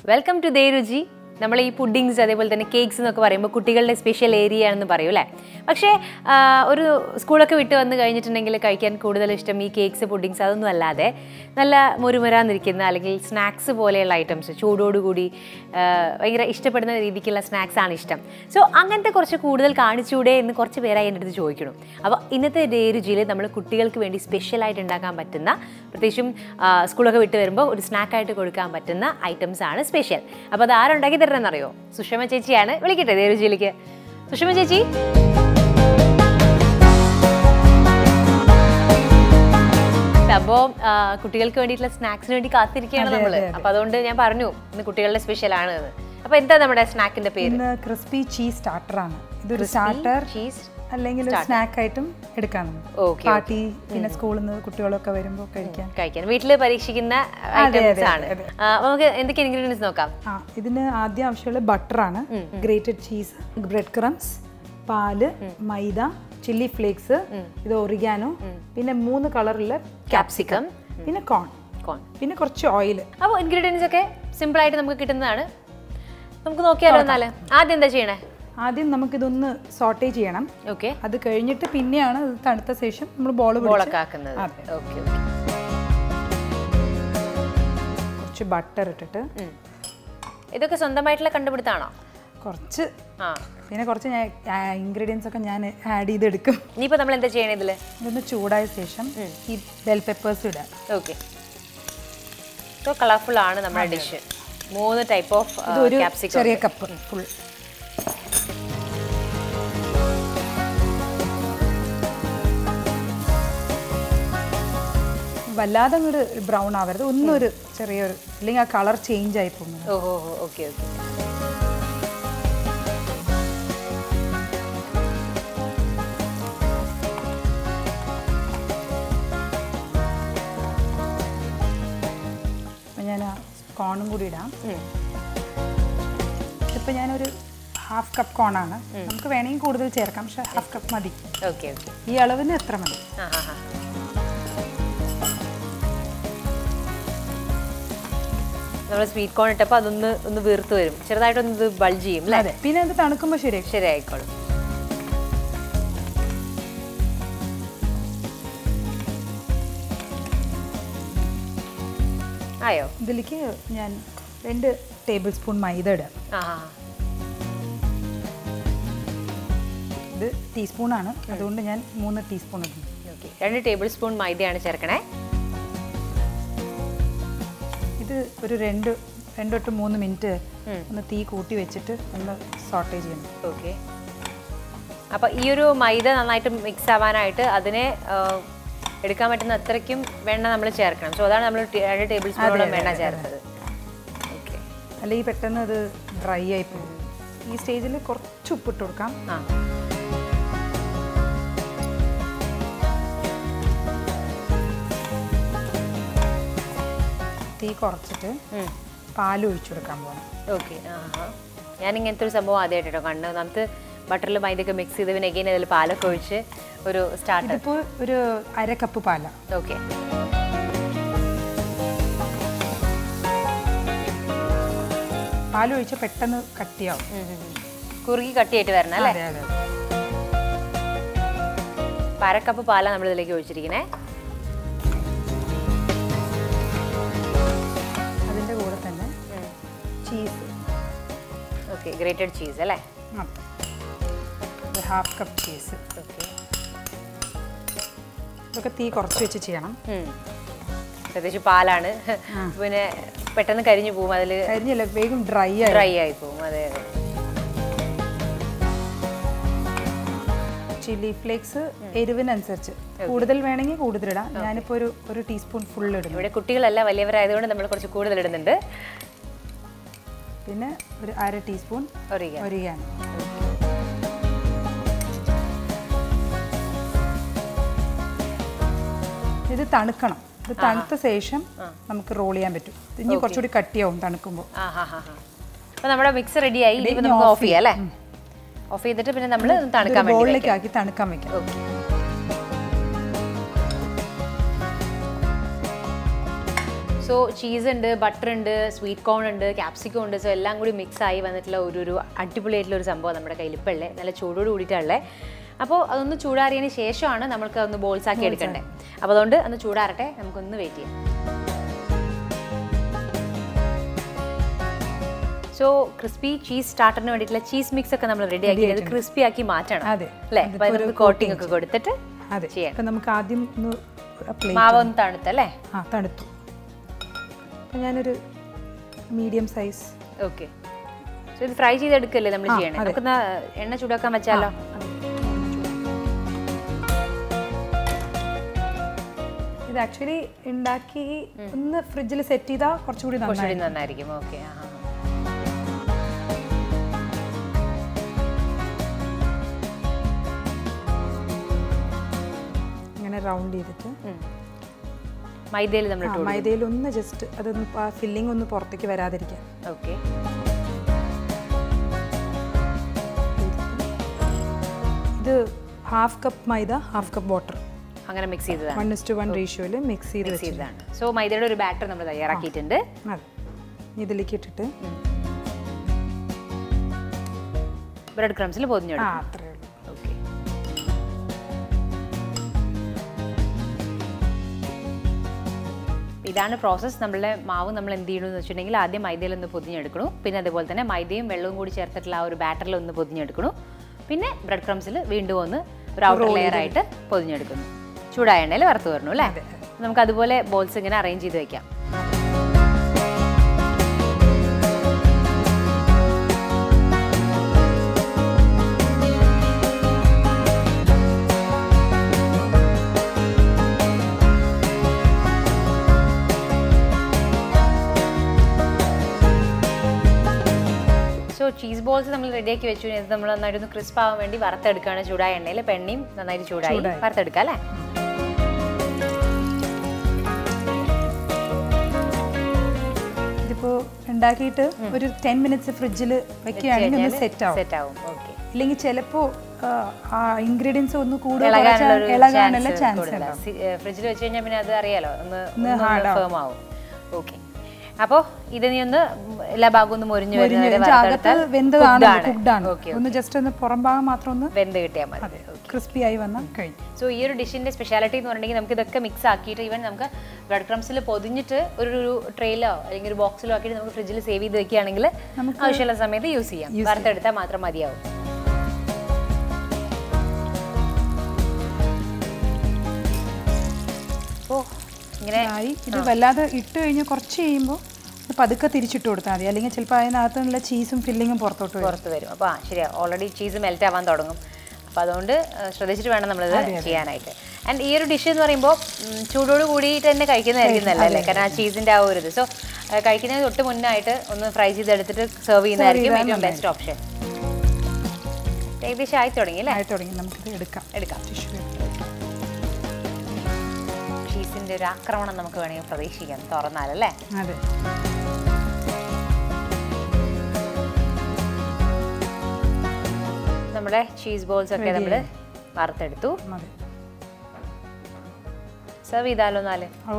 Welcome to ദേ രുചി നമ്മൾ ഈ പുഡിങ്സ് അതേപോലെ തന്നെ കേക്ക്സ് എന്നൊക്കെ പറയുമ്പോൾ കുട്ടികളുടെ സ്പെഷ്യൽ ഏരിയ ആണെന്ന് പറയും അല്ലേ പക്ഷേ ആ, ഒരു സ്കൂളൊക്കെ വിട്ട് വന്ന് കഴിഞ്ഞിട്ടുണ്ടെങ്കിൽ കഴിക്കാൻ കൂടുതൽ ഇഷ്ടം ഈ കേക്ക്സ് പുഡിങ്സ് അതൊന്നും അല്ലാതെ നല്ല മുരുമുരാന്നിരിക്കുന്ന അല്ലെങ്കിൽ സ്നാക്സ് പോലെയുള്ള ഐറ്റംസ് ചൂടോടുകൂടി ആ, ഭയങ്കര ഇഷ്ടപ്പെടുന്ന രീതിക്കുള്ള സ്നാക്സ് ആണ് ഇഷ്ടം സോ അങ്ങനത്തെ കുറച്ച് കൂടുതൽ കാണിച്ചൂടെ എന്ന് കുറച്ച് പേരായി എൻ്റെ അടുത്ത് ചോദിക്കണം അപ്പോൾ ഇന്നത്തെ ഡേ രുചിയിൽ നമ്മൾ കുട്ടികൾക്ക് വേണ്ടി സ്പെഷ്യലായിട്ട് ഉണ്ടാക്കാൻ പറ്റുന്ന പ്രത്യേകിച്ചും ആ, സ്കൂളൊക്കെ വിട്ട് വരുമ്പോൾ ഒരു സ്നാക്കായിട്ട് കൊടുക്കാൻ പറ്റുന്ന ഐറ്റംസ് ആണ് സ്പെഷ്യൽ അപ്പോൾ അത് ആരുണ്ടാക്കി തരണമെന്നറിയോ സുഷമ ചേച്ചിയാണ് വിളിക്കട്ടെ ദേ രുചിയിലേക്ക് സുഷമ ചേച്ചി അപ്പോൾ കുട്ടികൾക്ക് വേണ്ടിയിട്ടുള്ള സ്നാക്സിന് വേണ്ടി കാത്തിരിക്കുകയാണ് നമ്മൾ അപ്പോൾ അതുകൊണ്ട് ഞാൻ പറഞ്ഞു ഇന്ന് കുട്ടികളുടെ സ്പെഷ്യൽ ആണ് എന്ന് അപ്പോൾ എന്താ നമ്മുടെ സ്നാക്കിന്റെ പേര് ഇന്ന് ക്രിസ്പി ചീസ് സ്റ്റാർട്ടർ ആണ് ഇതൊരു സ്റ്റാർട്ടർ ചീസ് അല്ലെങ്കിൽ ഒരു സ്നാക്ക് ആയിട്ടും എടുക്കാം Okay, പാർട്ടി പിന്നെ സ്കൂളിൽ നിന്ന് കുട്ടികളൊക്കെ വരുമ്പോൾ കഴിക്കാൻ കഴിക്കാൻ വീട്ടിൽ പരീക്ഷിക്കുന്ന ഐറ്റംസ് ആണ് ആ, അപ്പൊ നമുക്ക് എന്തൊക്കെ ഇൻഗ്രീഡിയൻസ് നോക്കാം ആ ഇതിന് ആദ്യം ആവശ്യമുള്ള ബട്ടറാണ് ഗ്രേറ്റഡ് ചീസ് ബ്രെഡ് ക്രംസ് പാല് മൈദ ചില്ലി ഫ്ലേക്സ് ഇത് ഒറിഗാനോ പിന്നെ മൂന്ന് കളറുള്ള ക്യാപ്സിക്കം പിന്നെ കോൺ കോൺ പിന്നെ കുറച്ച് ഓയിൽ അപ്പോൾ ഇൻഗ്രീഡിയൻസ് ഒക്കെ സിമ്പിൾ ആയിട്ട് നമുക്ക് കിട്ടുന്നതാണ് നമുക്ക് നോക്കിയാലോ എന്നാല് ആദ്യം എന്താ ചെയ്യണേ ആദ്യം നമുക്കിതൊന്ന് സോട്ടേ ചെയ്യണം ഓക്കെ അത് കഴിഞ്ഞിട്ട് പിന്നെയാണ് ഇത് തണുത്ത ശേഷം നമ്മൾ ബോൾ ബോളൊക്കെ ആക്കുന്നത് അതെ. ഓക്കെ കുറച്ച് ബട്ടർ ഇട്ടിട്ട് ഇതൊക്കെ സ്വന്തമായിട്ടുള്ള കണ്ടുപിടുത്താണോ കുറച്ച് ആ പിന്നെ കുറച്ച് ഞാൻ ഇൻഗ്രീഡിയൻസ് ഒക്കെ ഞാൻ ആഡ് ചെയ്തെടുക്കും ഇനിയിപ്പോൾ നമ്മൾ എന്താ ചെയ്യണേ ഇതില് ഇതൊന്ന് ചൂടായ ശേഷം ഈ ബെൽ പെപ്പേഴ്സ് ഇടാം ഓക്കെ സോ കളർഫുൾ ആണ് നമ്മുടെ ഡിഷ് മൂന്ന് ടൈപ്പ് ഓഫ് ഇതൊരു ക്യാപ്സിക്കം ചെറിയ കപ്പ് ഫുൾ വല്ലാതെ അങ്ങോട്ട് ബ്രൗൺ ആവരുത് ഒന്നൊരു ചെറിയൊരു അല്ലെങ്കിൽ ആ കളർ ചേഞ്ച് ആയി പോകുന്നത് ഓഹോ ഓക്കെ ഓക്കെ അപ്പം ഞാൻ ആ കോണും കൂടി ഇടാം ഇപ്പം ഞാനൊരു ഹാഫ് കപ്പ് കോണാണ് നമുക്ക് വേണമെങ്കിൽ കൂടുതൽ ചേർക്കാം പക്ഷെ ഹാഫ് കപ്പ് മതി ഓക്കെ ഓക്കെ ഈ അളവിന് എത്ര മതി ആ ഹാ ഹാ നമ്മൾ സ്വീറ്റ് കോൺ ഇട്ടപ്പോൾ അതൊന്ന് ഒന്ന് വീർത്ത് വരും ചെറുതായിട്ടൊന്ന് ഇത് ബൾജ് ചെയ്യും അല്ലേ അതെ പിന്നെ അത് തണുക്കുമ്പോൾ ശരിയാക്കും ശരിയായിക്കോളും ആയോ ഇതിലേക്ക് ഞാൻ രണ്ട് ടേബിൾ സ്പൂൺ മൈദ ഇടാം ആ ആ ഇത് ടീസ്പൂണാണ് അതുകൊണ്ട് ഞാൻ മൂന്ന് ടീസ്പൂൺ ഇടുന്നു ഓക്കെ രണ്ട് ടേബിൾ സ്പൂൺ മൈദയാണ് ചേർക്കണേ ഇത് ഒരു രണ്ട് രണ്ട് തൊട്ട് മൂന്ന് മിനിറ്റ് ഒന്ന് തീ കൂട്ടി വെച്ചിട്ട് ഒന്ന് സോട്ടേ ചെയ്യണം ഓക്കെ അപ്പോൾ ഈ ഒരു മൈദ നന്നായിട്ട് മിക്സ് ആവാനായിട്ട് അതിനെ ആ, എടുക്കാൻ പറ്റുന്ന അത്രയ്ക്കും വെണ്ണ നമ്മൾ ചേർക്കണം സോ അതാണ് നമ്മൾ രണ്ട് ടേബിൾ സ്പൂണോളം വെണ്ണ ചേർത്തത് ഓക്കെ അല്ലെങ്കിൽ പെട്ടെന്ന് അത് ഡ്രൈ ആയി പോകും ഈ സ്റ്റേജിൽ കുറച്ച് ഉപ്പിട്ട് കൊടുക്കാം ആ തീ കുറച്ചിട്ട് പാൽ ഒഴിച്ചു കൊടുക്കാൻ പോകണം ഓക്കെ ആ ആ ഞാൻ ഇങ്ങനത്തെ ഒരു സംഭവം ആദ്യമായിട്ട് കേട്ടോ കണ്ടു നമുക്ക് ബട്ടറിൽ മൈദയൊക്കെ മിക്സ് ചെയ്ത് പിന്നെ എഗെയിൻ അതിൽ പാലൊക്കെ ഒഴിച്ച് ഒരു സ്റ്റാർട്ടർ ഇതിപ്പോൾ ഒരു അര കപ്പ് പാലാണ് ഓക്കെ പാൽ ഒഴിച്ച് പെട്ടെന്ന് കട്ടിയാവും കുറുകി കട്ടിയായിട്ട് വരണം അല്ലേ അതെ അതെ അപ്പൊ അര കപ്പ് പാലാണ് നമ്മൾ ഇതിലേക്ക് ഒഴിച്ചിരിക്കണേ അതിൻ്റെ കൂടെ തന്നെ ചീസ് ഓക്കെ ഗ്രേറ്റഡ് ചീസ് അല്ലേ ഒരു ഹാഫ് കപ്പ് ചീസ് ഓക്കെ ഇതൊക്കെ തീ കുറച്ച് വെച്ച് ചെയ്യണം പ്രത്യേകിച്ച് പാലാണ് പിന്നെ പെട്ടെന്ന് കരിഞ്ഞു പോകും അതിൽ കരിഞ്ഞല്ല വേഗം ഡ്രൈ ആയി ഡ്രൈ ആയി പോകും അതെ അതെ ചില്ലി ഫ്ലേക്സ് എരിവിനനുസരിച്ച് കൂടുതൽ വേണമെങ്കിൽ കൂടുതൽ ഇടാം ഞാനിപ്പോൾ ഒരു ഒരു ടീസ്പൂൺ ഫുൾ ഇടുന്നു ഇവിടെ കുട്ടികളല്ല വലിയവരായതുകൊണ്ട് നമ്മൾ കുറച്ച് കൂടുതൽ ഇടുന്നുണ്ട് പിന്നെ ഒരു അര ടീസ്പൂൺ ഒരിക ഒരിയാണ് ഇത് തണുക്കണം ഇത് തണുത്ത ശേഷം നമുക്ക് റോൾ ചെയ്യാൻ പറ്റും ഇത് ഇനി കുറച്ചുകൂടി കട്ടിയാവും തണുക്കുമ്പോൾ ആ ഹാ ഹാ ഹാ അപ്പോൾ നമ്മുടെ മിക്സ് റെഡി ആയി ഇനി നമുക്ക് ഓഫ് ചെയ്യാം അല്ലേ ഓഫ് ചെയ്തിട്ട് പിന്നെ നമ്മൾ തണുക്കാൻ വേണ്ടി ബോളിലേക്ക് ആക്കി തണുക്കാൻ വെക്കാം ഓക്കെ സോ ചീസ് ഉണ്ട് ബട്ടർ ഉണ്ട് സ്വീറ്റ് കോൺ ഉണ്ട് ക്യാപ്സിക്കം ഉണ്ട് സോ എല്ലാം കൂടി മിക്സ് ആയി വന്നിട്ടുള്ള ഒരു ഒരു അടിപൊളിയായിട്ടുള്ള ഒരു സംഭവം നമ്മുടെ കയ്യിൽ ഇപ്പോൾ ഉള്ളത് നല്ല ചൂടോട് കൂടിയിട്ടുള്ളത് അപ്പോൾ അതൊന്ന് ചൂടാറിയതിന് ശേഷമാണ് നമുക്ക് അതൊന്ന് ബോൾസ് ആക്കി എടുക്കേണ്ടത് അപ്പോൾ അതുകൊണ്ട് ഒന്ന് ചൂടാറട്ടെ നമുക്കൊന്ന് വെയിറ്റ് ചെയ്യാം സോ ക്രിസ്പി ചീസ് സ്റ്റാർട്ടറിന് വേണ്ടിയിട്ടുള്ള ചീസ് മിക്സ് ഒക്കെ നമ്മൾ റെഡി ആക്കി അത് ക്രിസ്പി ആക്കി മാറ്റണം അതെ. അല്ലേ അപ്പോൾ അതിനൊക്കെ കോട്ടിംഗ് ഒക്കെ കൊടുത്തിട്ട് അതെ ചെയ്യണം അപ്പം നമുക്ക് ആദ്യം ഒന്ന് പ്ലേറ്റ് മാവ് ഒന്ന് തണുത്തല്ലേ ആ തണുത്തു അപ്പം ഞാനൊരു മീഡിയം സൈസ് ഓക്കെ സോ ഇത് ഫ്രൈ ചെയ്തെടുക്കല്ലേ നമ്മൾ ചെയ്യണേ നമുക്കൊന്ന് എണ്ണ ചൂടാക്കാൻ വെച്ചാലോ ഇത് ആക്ച്വലി ഉണ്ടാക്കി ഒന്ന് ഫ്രിഡ്ജിൽ സെറ്റ് ചെയ്താൽ കുറച്ചുകൂടി നന്നായി കുറച്ചുകൂടി നന്നായിരിക്കും ഓക്കെ ആ ആ. ഇങ്ങനെ റൗണ്ട് ചെയ്തിട്ട് ഉം. മൈദയിൽ നമ്മൾ ആ മൈദയിൽ ഒന്ന് ജസ്റ്റ് അതൊന്ന് ആ ഫില്ലിംഗ് ഒന്ന് പുറത്തേക്ക് വരാതിരിക്കാൻ ഓക്കെ ഇത് half cup maida half cup water അങ്ങനെ മിക്സ് ചെയ്തതാണ് വൺ ഇസ് ടു വൺ റേഷ്യോയിൽ മിക്സ് ചെയ്ത് മിക്സ് ചെയ്തതാണ് സോ മൈദയുടെ ഒരു ബാറ്റർ നമ്മൾ തയ്യാറാക്കിയിട്ടുണ്ട് അതെ ഇതിലേക്ക് ഇട്ടിട്ട് ബ്രെഡ് ക്രംസിൽ ആ പൊതിഞ്ഞെടുക്കും അത്രേ ഉള്ളൂ ഓക്കെ ഇതാണ് പ്രോസസ്സ് നമ്മളുടെ മാവ് നമ്മൾ എന്ത് ചെയ്യണമെന്ന് വെച്ചിട്ടുണ്ടെങ്കിൽ ആദ്യം മൈദയിൽ ഒന്ന് പൊതിഞ്ഞെടുക്കണു പിന്നെ അതുപോലെ തന്നെ മൈദയും വെള്ളവും കൂടി ചേർത്തിട്ടുള്ള ആ ഒരു ബാറ്ററിൽ ഒന്ന് പൊതിഞ്ഞെടുക്കണു പിന്നെ ബ്രെഡ് ക്രംസിൽ വീണ്ടും ഒന്ന് ഒരു ഔട്ടർ ലെയർ ആയിട്ട് പൊതിഞ്ഞെടുക്കുന്നു ചൂടായ എണ്ണയിൽ വറുത്ത് വരണം അല്ലേ നമുക്ക് അതുപോലെ ബോൾസ് ഇങ്ങനെ അറേഞ്ച് ചെയ്ത് വെക്കാം സോ ചീസ് ബോൾസ് നമ്മൾ റെഡിയാക്കി വെച്ചു ഇത് നമ്മൾ നന്നായിട്ടൊന്ന് ക്രിസ്പ് ആവാൻ വേണ്ടി വറുത്തെടുക്കുകയാണ് ചൂടായ എണ്ണയിൽ പെണ്ണിയും നന്നായിട്ട് ചൂടായി വറുത്തെടുക്കാം അല്ലേ ഇതിപ്പോ ഉണ്ടാക്കിയിട്ട് ഒരു ടെൻ മിനിറ്റ്സ് ഫ്രിഡ്ജിൽ വെക്കുകയാണെങ്കിൽ ഒന്ന് സെറ്റ് ആവും സെറ്റ് ആവും ഓക്കെ ഇല്ലെങ്കിൽ ചിലപ്പോ ആ, ആ ഇൻഗ്രീഡിയൻസ് ഒന്ന് കൂടുതൽ ഇളകാനുള്ള കുറച്ച് ഒരു ഇളകാനുള്ള chance ചാൻസ് കൂടുതലാ. സി- ഏ, ഫ്രിഡ്ജിൽ വെച്ച് കഴിഞ്ഞാൽ പിന്നെ അത് അറിയാലോ ഒന്ന് ഒന്ന് hard ആവും. ഫേം ആവും ഓക്കെ അപ്പോൾ ഇത് നീ ഒന്ന് എല്ലാ ഭാഗവും ഒന്ന് മുരിഞ്ഞു വരുന്നത് വരെ അകത്ത് വറുത്തെടുത്താൽ വെന്തതാണ് cooked ആണ്. കുക്ക്ഡ് ആണ് Okay, ഒന്ന് ജസ്റ്റ് ഒന്ന് പുറം ഭാഗം മാത്രം ഒന്ന് വെന്ത് കിട്ടിയാൽ മതി ക്രിസ്പി ആയി വന്നാൽ കഴിഞ്ഞു സോ ഈ ഒരു ഡിഷിന്റെ സ്പെഷ്യാലിറ്റി എന്ന് പറഞ്ഞിട്ടുണ്ടെങ്കിൽ നമുക്ക് ഇതൊക്കെ മിക്സ് ആക്കിയിട്ട് ഈവൻ നമുക്ക് ബ്രെഡ് ക്രംസിൽ പൊതിഞ്ഞിട്ട് ഒരു ഒരു ട്രെയിലോ അല്ലെങ്കിൽ ഒരു ബോക്സിലോ ആക്കിയിട്ട് നമുക്ക് ഫ്രിഡ്ജിൽ സേവ് ചെയ്ത് വെക്കുകയാണെങ്കിൽ ആവശ്യമുള്ള സമയത്ത് യൂസ് ചെയ്യാം വറുത്തെടുത്താൽ മാത്രം മതിയാവും ഓ ഇങ്ങനെ ആയി ഇത് വല്ലാതെ ഇട്ട് കഴിഞ്ഞ് കുറച്ച് കഴിയുമ്പോൾ ഇത് പതുക്കെ തിരിച്ചിട്ട് കൊടുത്താൽ മതി അല്ലെങ്കിൽ ചിലപ്പോൾ അതിനകത്ത് നല്ല ചീസും ഫില്ലിങ്ങും പുറത്തോട്ട് വരും പുറത്ത് വരും അപ്പോൾ ആ ശരിയാ ഓൾറെഡി ചീസ് മെൽറ്റ് ആവാൻ തുടങ്ങും അപ്പോൾ അതുകൊണ്ട് ആ, ശ്രദ്ധിച്ചിട്ട് വേണം നമ്മളിത് ചെയ്യാനായിട്ട് ആൻഡ് ഈ ഒരു ഡിഷ് എന്ന് പറയുമ്പോൾ ഉം, ചൂടോട് കൂടിയിട്ട് തന്നെ കഴിക്കുന്നതായിരിക്കും നല്ലതല്ലേ കാരണം ആ ചീസിൻ്റെ ആ ഒരു ഇത് സോ കഴിക്കുന്നതിന് തൊട്ട് മുന്നായിട്ട് ഒന്ന് ഫ്രൈ ചെയ്തെടുത്തിട്ട് സെർവ് ചെയ്യുന്നതായിരിക്കും ഏറ്റവും ബെസ്റ്റ് ഓപ്ഷൻ ഏകദേശം ആയി തുടങ്ങി അല്ലേ ആയി തുടങ്ങി നമുക്കിത് എടുക്കാം എടുക്കാം ടിഷ്യൂ ചീസിൻ്റെ ഒരു ആക്രമണം നമുക്ക് വേണമെങ്കിൽ പ്രതീക്ഷിക്കാം തുറന്നാലല്ലേ അതെ നമ്മുടെ ചീസ് ബോൾസ് ഒക്കെ നമ്മൾ വറുത്തെടുത്തു മതി സെർവ് ചെയ്താലോ എന്നാല് ഓ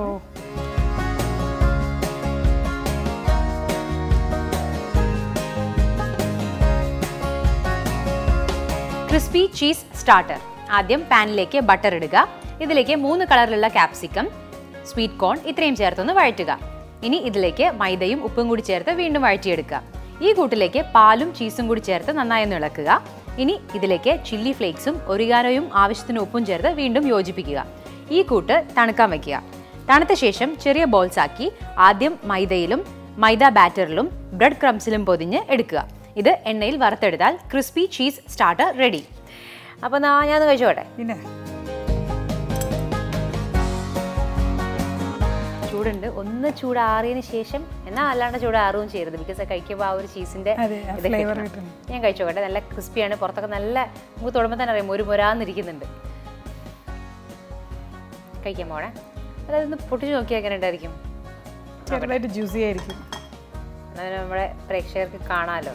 ക്രിസ്പി ചീസ് സ്റ്റാർട്ടർ ആദ്യം പാനിലേക്ക് ബട്ടർ ഇടുക ഇതിലേക്ക് മൂന്ന് കളറിലുള്ള ക്യാപ്സിക്കം സ്വീറ്റ് കോൺ ഇത്രയും ചേർത്തൊന്ന് വഴറ്റുക ഇനി ഇതിലേക്ക് മൈദയും ഉപ്പും കൂടി ചേർത്ത് വീണ്ടും വഴറ്റിയെടുക്കുക ഈ കൂട്ടിലേക്ക് പാലും ചീസും കൂടി ചേർത്ത് നന്നായി ഒന്ന് ഇളക്കുക ഇനി ഇതിലേക്ക് ചില്ലി ഫ്ലേക്സും ഒരിഗാനോയും ആവശ്യത്തിന് ഉപ്പും ചേർത്ത് വീണ്ടും യോജിപ്പിക്കുക ഈ കൂട്ട് തണുക്കാൻ വയ്ക്കുക തണുത്ത ശേഷം ചെറിയ ബോൾസ് ആക്കി ആദ്യം മൈദയിലും മൈദ ബാറ്ററിലും ബ്രെഡ് ക്രംസിലും പൊതിഞ്ഞ് എടുക്കുക ഇത് എണ്ണയിൽ വറുത്തെടുത്താൽ ക്രിസ്പി ചീസ് സ്റ്റാർട്ടർ റെഡി അപ്പോൾ ഞാൻ ഒന്ന് കഴിച്ചോട്ടെ പിന്നെ ചൂടുണ്ട് ഒന്ന് ചൂടാറിയതിന് ശേഷം എന്നാൽ അല്ലാണ്ട് ചൂടാറുകയും ചെയ്യരുത് ബിക്കോസ് കഴിക്കുമ്പോൾ ആ ഒരു ചീസിന്റെ അതെ, ആ ഇത് flavour കിട്ടണം. കിട്ടും. ഞാൻ കഴിച്ചോട്ടെ നല്ല ക്രിസ്പിയാണ് പുറത്തൊക്കെ നല്ല നമുക്ക് തൊടുമ്പോൾ തന്നെ അറിയാം ഒരു മുരാന്നിരിക്കുന്നുണ്ട് കഴിക്കാൻ പോണേ അതായത് ഒന്ന് പൊട്ടിച്ച് നോക്കിയാൽ എങ്ങനെ ഉണ്ടായിരിക്കും ചെറുതായിട്ട് ജ്യൂസി ആയിരിക്കും എന്നാൽ നമ്മുടെ പ്രേക്ഷകർക്ക് കാണാമല്ലോ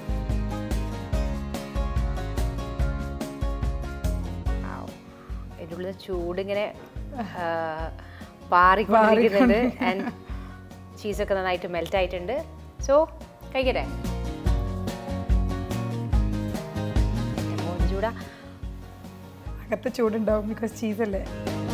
ഇതിലുള്ള ചൂടിങ്ങനെ ആ, പാറിക്കൊണ്ടിരിക്കുന്നുണ്ട് ആൻഡ് ചീസൊക്കെ നന്നായിട്ട് മെൽറ്റ് ആയിട്ടുണ്ട് സോ കഴിക്കട്ടെ ചൂടാ അകത്ത് ചൂടുണ്ടാവും ബിക്കോസ് ചീസല്ലേ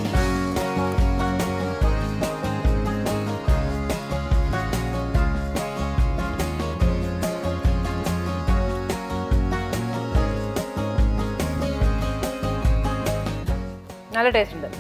നല്ല ടേസ്റ്റ് ഉണ്ട്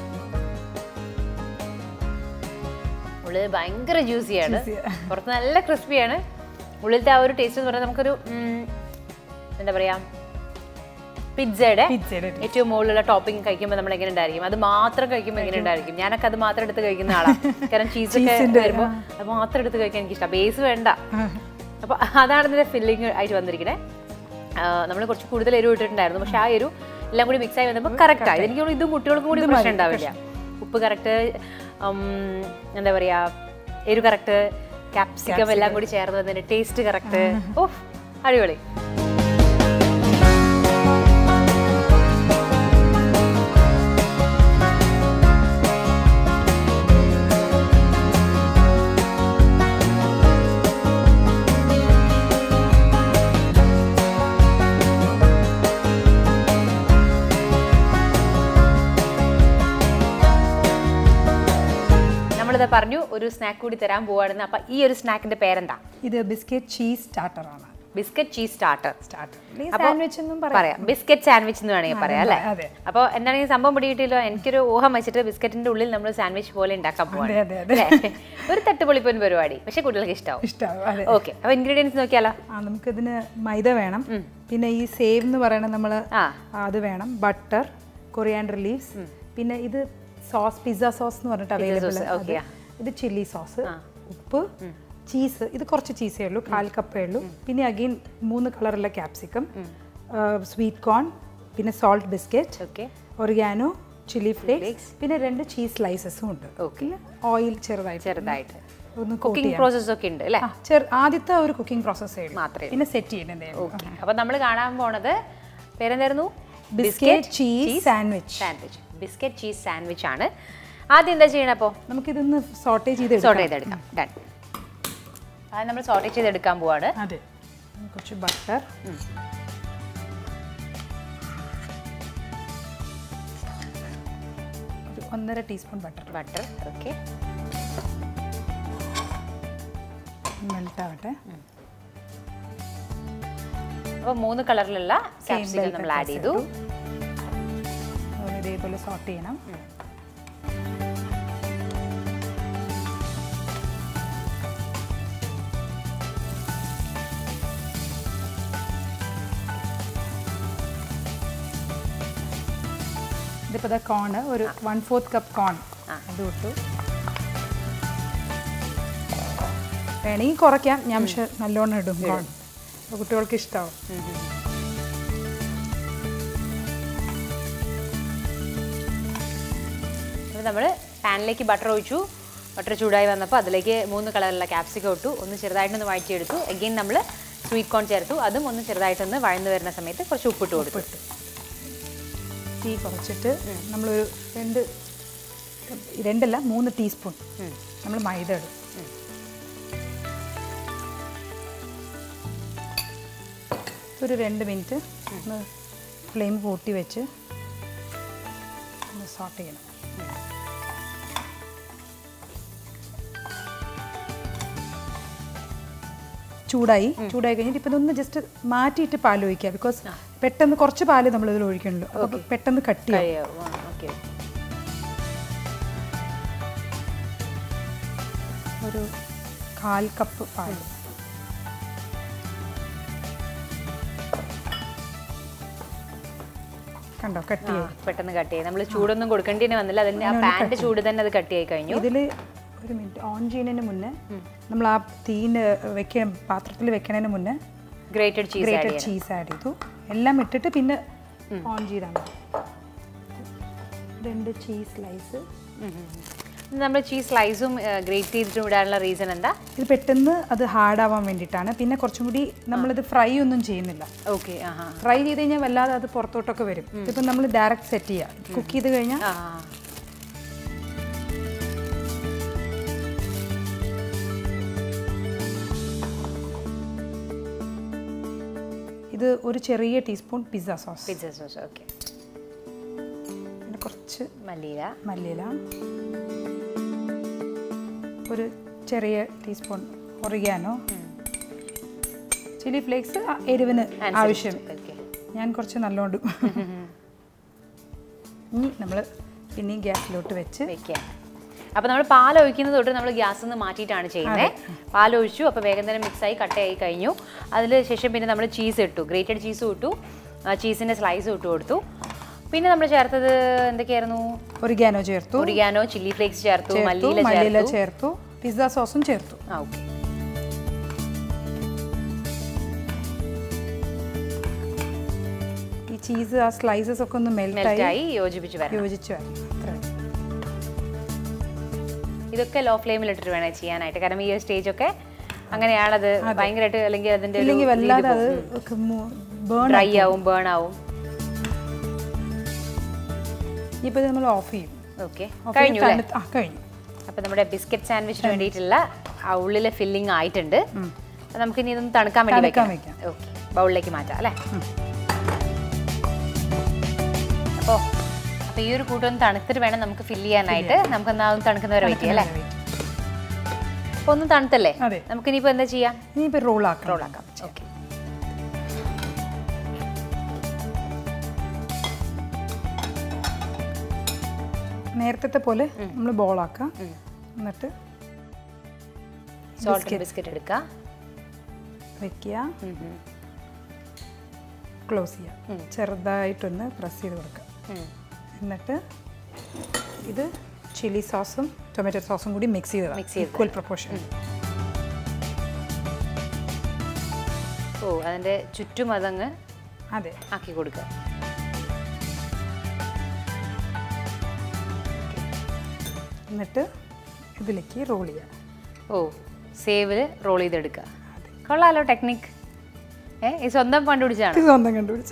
ഉള്ളിൽ ഭയങ്കര ജ്യൂസിയാണ് Juicy ആ. പുറത്ത് നല്ല ക്രിസ്പിയാണ് ഉള്ളിലത്തെ ആ ഒരു ടേസ്റ്റ് എന്ന് പറഞ്ഞാൽ നമുക്കൊരു ഉം, എന്താ പറയാ പിസ്സയുടെ പിzzയുടെ ഏറ്റവും മുകളിലുള്ള ടോപ്പിംഗ് കഴിക്കുമ്പോൾ നമ്മൾ എങ്ങനെ ഉണ്ടായിരിക്കും അത് മാത്രം കഴിക്കുമ്പോൾ എങ്ങനെ ഉണ്ടായിരിക്കും ഞാനൊക്കെ അത് മാത്രം എടുത്ത് കഴിക്കുന്ന ആളാണ് കാരണം ചീസൊക്കെ Cheese-ന്റെ, വരുമ്പോൾ അത് മാത്രം എടുത്ത് കഴിക്കാൻ എനിക്ക് ഇഷ്ടം ബേസ് വേണ്ട അപ്പോൾ അതാണ് ഇതിന്റെ ഫില്ലിങ് ആയിട്ട് വന്നിരിക്കണേ നമ്മൾ കുറച്ച് കൂടുതൽ എരിവ് ഇട്ടിട്ടുണ്ടായിരുന്നു പക്ഷെ ആ എരിവ് എല്ലാം കൂടി മിക്സ് ആയി വന്നപ്പോൾ കറക്റ്റ് ആയി എനിക്ക് തോന്നുന്നു ഇത് കുട്ടികൾക്കും കൂടി പ്രശ്നം ഉണ്ടാവില്ല ഉപ്പ് കറക്റ്റ് എന്താ പറയാ എരിവ് കറക്റ്റ് ക്യാപ്സിക്കം എല്ലാം കൂടി ചേർന്ന് വന്നതിന്റെ ടേസ്റ്റ് കറക്റ്റ് ഓഹ് അടിപൊളി നമ്മളിത് പറഞ്ഞു ഒരു സ്നാക്ക് കൂടി തരാൻ പോവാണെന്ന് അപ്പൊ ഈ ഒരു സ്നാക്കിന്റെ പേരെന്താ ഇത് ബിസ്ക്കറ്റ് ചീസ് സ്റ്റാർട്ടറാണ് biscuit cheese starter starter sandwich എന്നും പറയാം പറയാം ബിസ്ക്കറ്റ് സാൻഡ്വിച്ച് എന്ന് വേണമെങ്കിൽ പറയാം അല്ലേ അതെ. അപ്പോൾ എന്താണെങ്കിൽ സംഭവം പിടിയിട്ടില്ലോ എനിക്കൊരു ഊഹം വെച്ചിട്ട് ബിസ്ക്കറ്റിന്റെ ഉള്ളിൽ നമ്മൾ സാൻഡ്വിച്ച് പോലെ ഉണ്ടാക്കാൻ പോവാണ് അതെ, അതെ, അതെ. അല്ലേ? ഒരു തട്ടുപൊളിപ്പൻ പരിപാടി പക്ഷെ കുട്ടികൾക്ക് ഇഷ്ടമാവും ഇഷ്ടമാവും അതെ ഓക്കെ അപ്പൊ ഇൻഗ്രീഡിയൻസ് നോക്കിയാലോ ആ നമുക്കിതിന് മൈദ വേണം പിന്നെ ഈ സേവ് എന്ന് പറയുന്നത് നമ്മൾ ആ അത് വേണം ബട്ടർ കൊറിയാൻഡർ ലീവ്സ് പിന്നെ ഇത് സോസ് പിസ്സ സോസ് എന്ന് പറഞ്ഞിട്ട് അവൈലബിൾ sauce, okay. ഇത് ചില്ലി സോസ് ഉപ്പ് ചീസ് ഇത് കുറച്ച് ചീസേ ഉള്ളൂ കാൽ കപ്പേ ഉള്ളൂ പിന്നെ അഗെയിൻ മൂന്ന് കളറുള്ള ക്യാപ്സിക്കം സ്വീറ്റ് കോൺ പിന്നെ salt biscuit okay oregano chilli flakes പിന്നെ രണ്ട് ചീസ് സ്ലൈസസും ഉണ്ട് പിന്നെ ഓയിൽ ചെറുതായിട്ട് ചെറുതായിട്ട് ഒന്ന് coat കുക്കിംഗ് ചെയ്യാം. പ്രോസസ് ഒക്കെ ഉണ്ട് അല്ലേ ആ, ചെറു- ആദ്യത്തെ ഒരു കുക്കിംഗ് പ്രോസസ്സേ ഉള്ളൂ മാത്രമേ പിന്നെ സെറ്റ് ചെയ്യുന്നതേ ഉള്ളൂ. ഓക്കെ അപ്പൊ നമ്മൾ കാണാൻ പോണത് പേരെന്തായിരുന്നു biscuit cheese sandwich sandwich biscuit cheese sandwich ആണ് ആദ്യം എന്താ ചെയ്യണം അപ്പോൾ നമുക്കിതൊന്ന് സോട്ടേ ചെയ്ത് സോർട്ട് എടുക്കാം. ചെയ്തെടുക്കാം ഡൺ അത് നമ്മൾ സോർട്ട് ചെയ്തെടുക്കാൻ പോവാണ് അതെ കുറച്ച് ബട്ടർ ഒരു ഒന്നര teaspoon butter butter okay melt ആവട്ടെ അപ്പോൾ മൂന്ന് കളറിലുള്ള Same ക്യാപ്സിക്കം bell നമ്മൾ ആഡ് peppers ചെയ്തു ഇട്ടു. അതുപോലെ ഇതേപോലെ സോട്ട് ചെയ്യണം ഇതിപ്പോൾ ഇതാ കോണ് ഒരു വൺ ഫോർത്ത് കപ്പ് കോൺ അത് ഇട്ടു വേണമെങ്കിൽ കുറയ്ക്കാം ഞാൻ പക്ഷെ നല്ലോണം ഇടും കോൺ അപ്പോൾ കുട്ടികൾക്ക് ഇഷ്ടമാവും അപ്പോൾ നമ്മൾ പാനിലേക്ക് ബട്ടർ ഒഴിച്ചു ബട്ടർ ചൂടായി വന്നപ്പോൾ അതിലേക്ക് മൂന്ന് കളറിലുള്ള ക്യാപ്സിക്കം ഇട്ടു ഒന്ന് ചെറുതായിട്ടൊന്ന് വഴറ്റിയെടുത്തു എഗെയിൻ നമ്മൾ സ്വീറ്റ് കോൺ ചേർത്തു അതും ഒന്ന് ചെറുതായിട്ടൊന്ന് വഴന്നു വരുന്ന സമയത്ത് കുറച്ച് ഉപ്പിട്ട് കൊടുത്തു ഉപ്പിട്ടു തീ കുറച്ചിട്ട് നമ്മളൊരു രണ്ട് രണ്ടല്ല മൂന്ന് ടീസ്പൂൺ നമ്മൾ മൈദ ഇടും ഒരു രണ്ട് മിനിറ്റ് ഒന്ന് ഫ്ലെയിം കൂട്ടി വെച്ച് ഒന്ന് സോട്ട് ചെയ്യണം ചൂടായി ചൂടായി കഴിഞ്ഞിട്ട് ഇപ്പം ഇതൊന്ന് ജസ്റ്റ് മാറ്റിയിട്ട് പാൽ ഒഴിക്കുക ബിക്കോസ് പെട്ടെന്ന് കുറച്ച് പാല് നമ്മൾ ഇതിൽ ഒഴിക്കണല്ലോ അപ്പോൾ പെട്ടെന്ന് കട്ടി ഓക്കെ ഒരു കാൽ കപ്പ് പാൽ കണ്ടോ കട്ടിയായി പെട്ടെന്ന് കട്ട് ചെയ്ത് നമ്മൾ ചൂടൊന്നും കൊടുക്കേണ്ടി തന്നെ വന്നില്ല അതിന്റെ ആ പാൻ്റെ ചൂട് തന്നെ അത് കട്ട് ആയി കഴിഞ്ഞു ഇതിൽ ഒരു മിനിറ്റ് ഓൺ ചെയ്യുന്നതിന് മുന്നേ നമ്മൾ ആ തീന് വെക്ക പാത്രത്തിൽ വെക്കണതിന് മുന്നേ ഗ്രേറ്റഡ് ചീസ് ആഡ് ഗ്രേറ്റഡ് ചെയ്യണം ചീസ് ആഡ് ചെയ്തു എല്ലാം ഇട്ടിട്ട് പിന്നെ ഓൺ ചെയ്താൽ മതി രണ്ട് ചീസ് സ്ലൈസ് നമ്മൾ ചീസ് സ്ലൈസും ഗ്രേറ്റ് ചെയ്തിട്ട് വിടാനുള്ള റീസൺ എന്താ ഇത് പെട്ടെന്ന് അത് ഹാർഡ് ആവാൻ വേണ്ടിയിട്ടാണ് പിന്നെ കുറച്ചും കൂടി നമ്മളിത് ഫ്രൈ ഒന്നും ചെയ്യുന്നില്ല ഓക്കെ ആഹാ ഫ്രൈ ചെയ്ത് കഴിഞ്ഞാൽ വല്ലാതെ അത് പുറത്തോട്ടൊക്കെ വരും ഇപ്പം നമ്മൾ ഡയറക്റ്റ് സെറ്റ് ചെയ്യുക കുക്ക് ചെയ്ത് കഴിഞ്ഞാൽ ആ ഇത് ഒരു ചെറിയ teaspoon pizza sauce pizza sauce okay പിന്നെ കുറച്ച് മല്ലിയില മല്ലിയില ഒരു ചെറിയ ടീസ്പൂൺ ഒറിഗാനോ ചില്ലി ഫ്ലേക്സ് എരിവിന് ആവശ്യം ഓക്കെ ഞാൻ കുറച്ച് നല്ലോണ്ട് ഇനി നമ്മൾ പിന്നെയും ഗ്യാസിലോട്ട് വെച്ച് വെക്കുക അപ്പോൾ നമ്മൾ പാൽ ഒഴിക്കുന്നത് തൊട്ട് നമ്മൾ ഗ്യാസിൽ നിന്ന് മാറ്റിയിട്ടാണ് ചെയ്യുന്നത് പാൽ ഒഴിച്ചു അപ്പോൾ വേഗം തന്നെ മിക്സായി കട്ടയായി കഴിഞ്ഞു അതിൽ ശേഷം പിന്നെ നമ്മൾ ചീസ് ഇട്ടു ഗ്രേറ്റഡ് ചീസ് ഇട്ടു ചീസിൻ്റെ സ്ലൈസ് ഇട്ട് കൊടുത്തു പിന്നെ നമ്മൾ ചേർത്തത് എന്തൊക്കെയായിരുന്നു ഒറിഗാനോ ചേർത്തു ഒറിഗാനോ ചില്ലി ഫ്ലേക്സ് ചേർത്തു ചേർത്തു മല്ലിയില മല്ലിയില ചേർത്തു ചേർത്തു പിസ്സ സോസും ചേർത്തു ആ ഓക്കെ ഈ ചീസ് ആ സ്ലൈസസ് ഒക്കെ ഒന്ന് മെൽറ്റായി മെൽറ്റായി യോജിപ്പിച്ച് വരണം യോജിച്ച് വരണം അത്രേ ഉള്ളൂ. ഇതൊക്കെ ലോ ഫ്ലെയിമിൽ ഇട്ടിട്ട് വേണം ചെയ്യാനായിട്ട് കാരണം ഈ ഒരു സ്റ്റേജ് ഒക്കെ അങ്ങനെയാണത് ഭയങ്കരമായിട്ട് അല്ലെങ്കിൽ അതിന്റെ ഇല്ലെങ്കിൽ വല്ലാതെ അത് ബേൺ ഡ്രൈ ആവും ബേൺ ആവും ഇനിയിപ്പോൾ നമ്മൾ ഓഫ് ചെയ്യും ഓക്കെ Off ചെയ്ത് കഴിഞ്ഞു അല്ലേ തണുത്ത്- ആ കഴിഞ്ഞു അപ്പൊ നമ്മുടെ ബിസ്ക്കറ്റ് സാൻഡ്വിച്ചിന് വേണ്ടിയിട്ടുള്ള ആ ഉള്ളിലെ ഫില്ലിംഗ് ആയിട്ടുണ്ട് അപ്പൊ നമുക്ക് ഇനി ഇതൊന്ന് തണുക്കാൻ വേണ്ടി തണുക്കാൻ വെക്കാം ഓക്കെ ബൗളിലേക്ക് മാറ്റാം അല്ലേ അപ്പോ അപ്പൊ ഈ ഒരു കൂട്ടൊന്ന് തണുത്തിട്ട് വേണം നമുക്ക് ഫില്ല് ചെയ്യാനായിട്ട് നമുക്ക് എന്നാ ഒന്ന് തണുക്കുന്നവരെ വെയിറ്റ് ചെയ്യാം അല്ലേ അപ്പൊ ഒന്ന് തണുത്തല്ലേ അതെ. നമുക്ക് ഇനിയിപ്പോ എന്താ ചെയ്യാം ഇനിയിപ്പോൾ റോൾ ആക്കാം റോൾ ആക്കാം ഓക്കെ നേരത്തെ പോലെ നമ്മൾ ബോളാക്കാം എന്നിട്ട് സോൾട്ട് ബിസ്ക്കറ്റ് എടുക്കുക വെക്കുക ക്ലോസ് ചെയ്യുക ചെറുതായിട്ടൊന്ന് പ്രസ് ചെയ്ത് കൊടുക്കുക ഉം. എന്നിട്ട് ഇത് ചില്ലി സോസും ടൊമാറ്റോ സോസും കൂടി മിക്സ് ചെയ്ത് Mix ചെയ്ത് ഈക്വൽ പ്രൊപ്പോർഷൻ ഓ അതിന്റെ ചുറ്റും അതങ്ങ് അതെ ആക്കി കൊടുക്കുക എന്നിട്ട് ഇതിലേക്ക് റോൾ ചെയ്യുക ഓ സേവില് റോൾ ചെയ്തെടുക്കുക കൊള്ളാലോ ടെക്നിക് ഏ ഈ സ്വന്തം കണ്ടുപിടിച്ചാണ് ഇത് സ്വന്തം കണ്ടുപിടിച്ച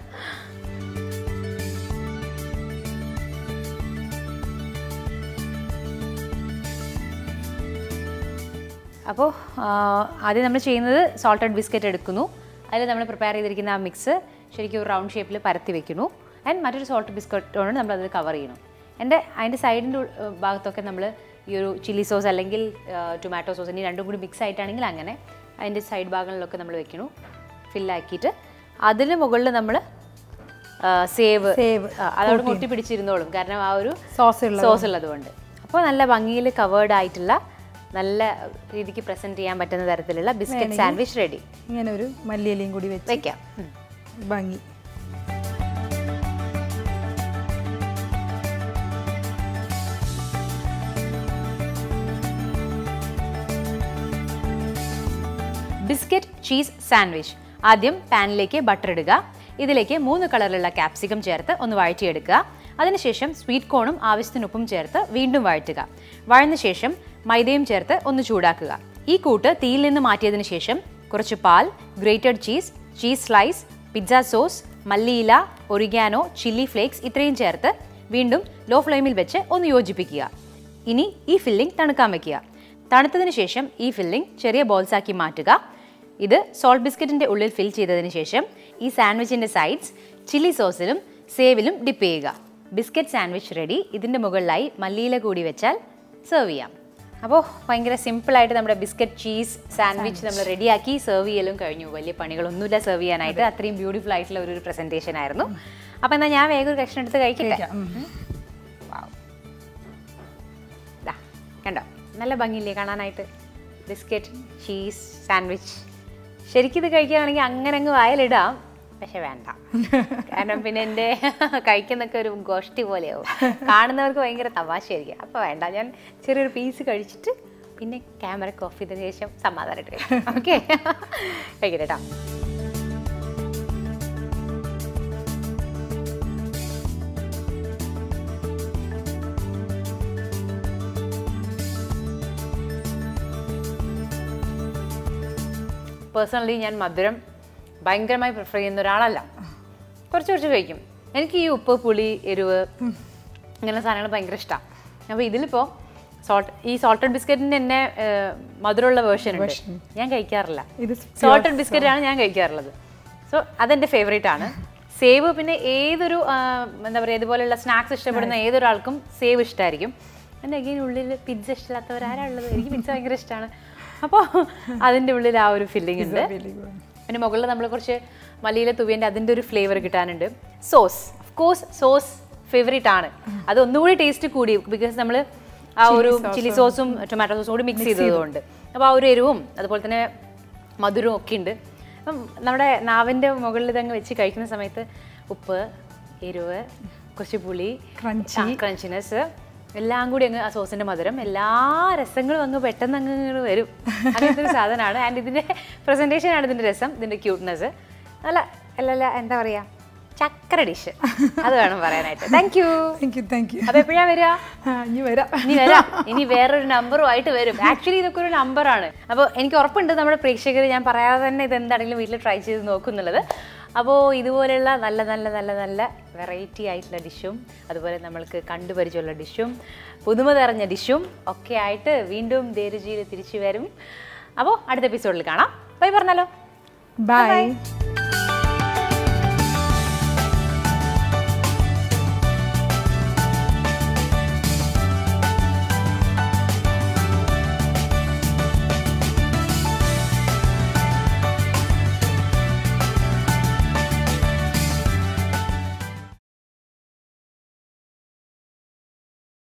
അപ്പോൾ ആദ്യം നമ്മൾ ചെയ്യുന്നത് സോൾട്ടഡ് ബിസ്ക്കറ്റ് എടുക്കുന്നു അതിൽ നമ്മൾ പ്രിപ്പയർ ചെയ്തിരിക്കുന്ന ആ മിക്സ് ശരിക്കും ഒരു റൗണ്ട് ഷേപ്പിൽ പരത്തി വെക്കുന്നു ആൻഡ് മറ്റൊരു സോൾട്ട് ബിസ്ക്കറ്റോട് നമ്മൾ അതിൽ കവർ ചെയ്യണം എൻ്റെ അതിൻ്റെ സൈഡിൻ്റെ ഭാഗത്തൊക്കെ നമ്മൾ ഈ ഒരു ചില്ലി സോസ് അല്ലെങ്കിൽ ടൊമാറ്റോ സോസ് ഇനി രണ്ടും കൂടി മിക്സ് ആയിട്ടാണെങ്കിൽ അങ്ങനെ അതിൻ്റെ സൈഡ് ഭാഗങ്ങളിലൊക്കെ നമ്മൾ വെക്കുന്നു ഫില്ലാക്കിയിട്ട് അതിന് മുകളിൽ നമ്മൾ സേവ് സേവ് അതോട് മുട്ടി പിടിച്ചിരുന്നോളും കാരണം ആ ഒരു സോസ് ഉള്ള സോസ് ഉള്ളതുകൊണ്ട് അപ്പോൾ നല്ല ഭംഗിയിൽ കവേർഡ് ആയിട്ടുള്ള നല്ല രീതിക്ക് പ്രസന്റ് ചെയ്യാൻ പറ്റുന്ന തരത്തിലുള്ള ബിസ്ക്കറ്റ് സാൻഡ്വിച്ച് റെഡി ഇങ്ങനെ ഒരു മല്ലിയിലയും കൂടി വെച്ച് വെക്കാം ഉം. ഭംഗി ബിസ്ക്കറ്റ് ചീസ് സാൻഡ്വിച്ച് ആദ്യം പാനിലേക്ക് ബട്ടർ ഇടുക ഇതിലേക്ക് മൂന്ന് കളറിലുള്ള ക്യാപ്സിക്കം ചേർത്ത് ഒന്ന് വഴറ്റിയെടുക്കുക അതിനുശേഷം സ്വീറ്റ് കോണും ആവശ്യത്തിനൊപ്പം ചേർത്ത് വീണ്ടും വഴറ്റുക വഴന്ന ശേഷം മൈദയും ചേർത്ത് ഒന്ന് ചൂടാക്കുക ഈ കൂട്ട് തീയിൽ നിന്ന് മാറ്റിയതിനു ശേഷം കുറച്ച് പാൽ grated cheese cheese slice pizza sauce മല്ലിയില ഒറിഗാനോ ചില്ലി ഫ്ലേക്സ് ഇത്രയും ചേർത്ത് വീണ്ടും ലോ ഫ്ലെയിമിൽ വെച്ച് ഒന്ന് യോജിപ്പിക്കുക ഇനി ഈ ഫില്ലിംഗ് തണുക്കാൻ വെക്കുക തണുത്തതിന് ശേഷം ഈ ഫില്ലിംഗ് ചെറിയ ബോൾസ് ആക്കി മാറ്റുക ഇത് സോൾട്ട് ബിസ്ക്കറ്റിന്റെ ഉള്ളിൽ ഫിൽ ചെയ്തതിന് ശേഷം ഈ സാൻഡ്വിച്ചിന്റെ സൈഡ്സ് ചില്ലി സോസിലും സേവിലും ഡിപ്പ് ചെയ്യുക ബിസ്ക്കറ്റ് സാൻഡ്വിച്ച് റെഡി ഇതിന്റെ മുകളിലായി മല്ലിയില കൂടി വെച്ചാൽ സെർവ് ചെയ്യാം അപ്പോൾ ഭയങ്കര സിമ്പിളായിട്ട് നമ്മുടെ ബിസ്ക്കറ്റ് ചീസ് സാൻഡ്വിച്ച് നമ്മൾ റെഡിയാക്കി സെർവ് ചെയ്യലും കഴിഞ്ഞു വലിയ പണികളൊന്നുമില്ല സെർവ് ചെയ്യാനായിട്ട് അത്രയും ബ്യൂട്ടിഫുൾ ആയിട്ടുള്ള ഒരു പ്രസന്റേഷൻ ആയിരുന്നു അപ്പോൾ എന്നാൽ ഞാൻ വേഗം ഒരു കഷ്ണം എടുത്ത് കഴിക്കട്ടെ കഴിക്കാം. ഉം. ദാ, കണ്ടോ നല്ല ഭംഗിയില്ലേ കാണാനായിട്ട് ബിസ്ക്കറ്റ് ചീസ് സാൻഡ്വിച്ച് ശരിക്കും ഇത് കഴിക്കുകയാണെങ്കിൽ അങ്ങനെ അങ്ങ് വായലിടാം പക്ഷെ വേണ്ട കാരണം പിന്നെ എൻ്റെ കഴിക്കുന്നൊക്കെ ഒരു ഗോഷ്ടി പോലെയാവും കാണുന്നവർക്ക് ഭയങ്കര തമാശയായിരിക്കും അപ്പോൾ വേണ്ട ഞാൻ ചെറിയൊരു പീസ് കഴിച്ചിട്ട് പിന്നെ ക്യാമറയ്ക്ക് ഓഫ് ചെയ്തതിന് ശേഷം സമാധാനമായിട്ട് കഴിക്കാം ഓക്കെ കഴിക്കട്ടെ കേട്ടോ പേഴ്സണലി ഞാൻ മധുരം ഭയങ്കരമായി പ്രിഫർ ചെയ്യുന്ന ഒരാളല്ല കുറച്ച് കുറച്ച് കഴിക്കും എനിക്ക് ഈ ഉപ്പ് പുളി എരിവ് ഇങ്ങനെ സാധനങ്ങൾ ഭയങ്കര ഇഷ്ടമാണ് അപ്പോൾ ഇതിലിപ്പോൾ സോൾട്ട് ഈ സോൾട്ടഡ് ബിസ്ക്കറ്റിൻ്റെ തന്നെ ഏഹ്, മധുരമുള്ള വേർഷൻ ഉണ്ട് ഞാൻ കഴിക്കാറില്ല ഇത് സോൾട്ടഡ് ബിസ്ക്കറ്റ് ആണ് ഞാൻ കഴിക്കാറുള്ളത് സോ അതെൻ്റെ ഫേവറേറ്റ് ആണ് സേവ് പിന്നെ ഏതൊരു ആ, എന്താ പറയുക ഇതുപോലെയുള്ള സ്നാക്സ് ഇഷ്ടപ്പെടുന്ന ഏതൊരാൾക്കും സേവ് ഇഷ്ടമായിരിക്കും എൻ്റെ അഗെയിൻ ഉള്ളിൽ പിസ്സ ഇഷ്ടമില്ലാത്തവരാരാ ഉള്ളത് എനിക്ക് പിസ്സ ഭയങ്കര ഇഷ്ടമാണ് അപ്പോൾ അതിൻ്റെ ഉള്ളിൽ ആ ഒരു ഫില്ലിംഗ് ഉണ്ട് Really good. പിന്നെ മുകളിൽ നമ്മൾ കുറച്ച് മല്ലിയില തുവിയൻ്റെ അതിൻ്റെ ഒരു ഫ്ലേവർ കിട്ടാനുണ്ട് sauce of course sauce favourite ആണ് അത് ഒന്നുകൂടി ടേസ്റ്റ് കൂടി ബിക്കോസ് നമ്മൾ ആ ഒരു ചില്ലി സോസും ടൊമാറ്റോ സോസും കൂടി മിക്സ് ചെയ്തതുകൊണ്ട് അപ്പോൾ ആ ഒരു എരിവും അതുപോലെ തന്നെ മധുരവും ഒക്കെ ഉണ്ട് അപ്പം നമ്മുടെ നാവിൻ്റെ മുകളിൽ ഇതങ്ങ് വെച്ച് കഴിക്കുന്ന സമയത്ത് ഉപ്പ് എരിവ് കുറച്ച് പുളി Crunchy. ക്രഞ്ചിനെസ് എല്ലാം കൂടി അങ്ങ് ആ സോസിന്റെ മധുരം എല്ലാ രസങ്ങളും അങ്ങ് പെട്ടെന്ന് അങ്ങ് ഇങ്ങട് വരും അങ്ങനത്തെ ഒരു സാധനമാണ് ആൻഡ് ഇതിന്റെ പ്രസന്റേഷൻ ആണ് ഇതിന്റെ രസം ഇതിന്റെ ക്യൂട്ട്നെസ് നല്ല അല്ലല്ല എന്താ പറയാ ചക്കര ഡിഷ് അത് വേണം പറയാനായിട്ട് thank you Thank you, thank you. അത് എപ്പോഴാ വരിക ആ, ഇനി വരാം ഇനി വരാം ഇനി വേറൊരു നമ്പറുമായിട്ട് വരും ആക്ച്വലി ഇതൊക്കെ ഒരു നമ്പറാണ് അപ്പോൾ എനിക്ക് ഉറപ്പുണ്ട് നമ്മുടെ പ്രേക്ഷകർ ഞാൻ പറയാതെ തന്നെ ഇത് എന്താണെങ്കിലും വീട്ടിൽ ട്രൈ ചെയ്ത് നോക്കുന്നുള്ളത് അപ്പോൾ ഇതുപോലെയുള്ള നല്ല നല്ല നല്ല നല്ല വെറൈറ്റി ആയിട്ടുള്ള ഡിഷും അതുപോലെ നമ്മൾക്ക് കണ്ടുപരിചയമുള്ള ഡിഷും പുതുമ നിറഞ്ഞ ഡിഷും ഒക്കെ ആയിട്ട് വീണ്ടും ധീരജിയിൽ തിരിച്ചു വരും അപ്പോൾ അടുത്ത എപ്പിസോഡിൽ കാണാം ബൈ പറഞ്ഞാലോ ബൈ